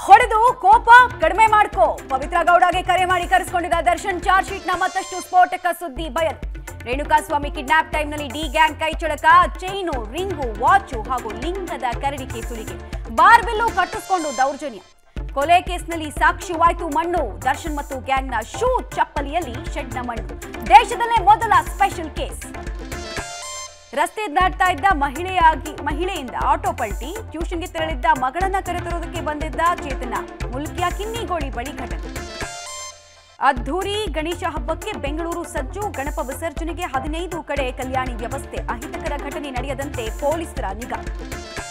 ಹೊಡೆದು ಕೋಪ ಕಡಿಮೆ ಮಾಡ್ಕೋ ಪವಿತ್ರ ಗೌಡಗೆ ಕರೆ ಮಾಡಿ ಕರೆಸ್ಕೊಂಡಿದ್ದ ದರ್ಶನ್ ಚಾರ್ಜ್ ಶೀಟ್ ನ ಮತ್ತಷ್ಟು ಸ್ಫೋಟಕ ಸುದ್ದಿ ಬಯಲು ರೇಣುಕಾಸ್ವಾಮಿ ಕಿಡ್ನಾಪ್ ಟೈಮ್ನಲ್ಲಿ ಡಿ ಗ್ಯಾಂಗ್ ಕೈ ಚಳಕ ಚೈನು ರಿಂಗು ವಾಚು ಹಾಗೂ ಲಿಂಗದ ಕರಡಿಕೆ ಸುಲಿಗೆ ಬಾರ್ಬೆಲ್ಲು ಕಟ್ಟಿಸ್ಕೊಂಡು ದೌರ್ಜನ್ಯ ಕೊಲೆ ಕೇಸ್ನಲ್ಲಿ ಸಾಕ್ಷಿವಾಯ್ತು ಮಣ್ಣು ದರ್ಶನ್ ಮತ್ತು ಗ್ಯಾಂಗ್ನ ಶೂ ಚಪ್ಪಲಿಯಲ್ಲಿ ಶೆಡ್ನ ಮಣ್ಣು ದೇಶದಲ್ಲೇ ಮೊದಲ ಸ್ಪೆಷಲ್ ಕೇಸ್ ರಸ್ತೆ ದಾಟ್ತಾ ಇದ್ದ ಮಹಿಳೆಯಾಗಿ ಮಹಿಳೆಯಿಂದ ಆಟೋ ಪಲ್ಟಿ ಟ್ಯೂಷನ್ಗೆ ತೆರಳಿದ್ದ ಮಗಳನ್ನ ಕರೆತರೋದಕ್ಕೆ ಬಂದಿದ್ದ ಚೇತನ ಮುಲ್ಕಿಯ ಕಿನ್ನಿಗೋಳಿ ಬಳಿ ಘಟನೆ ಅದ್ಧೂರಿ ಗಣೇಶ ಹಬ್ಬಕ್ಕೆ ಬೆಂಗಳೂರು ಸಜ್ಜು ಗಣಪ ವಿಸರ್ಜನೆಗೆ ಹದಿನೈದು ಕಡೆ ಕಲ್ಯಾಣಿ ವ್ಯವಸ್ಥೆ ಅಹಿತಕರ ಘಟನೆ ನಡೆಯದಂತೆ ಪೊಲೀಸರ ನಿಗಾ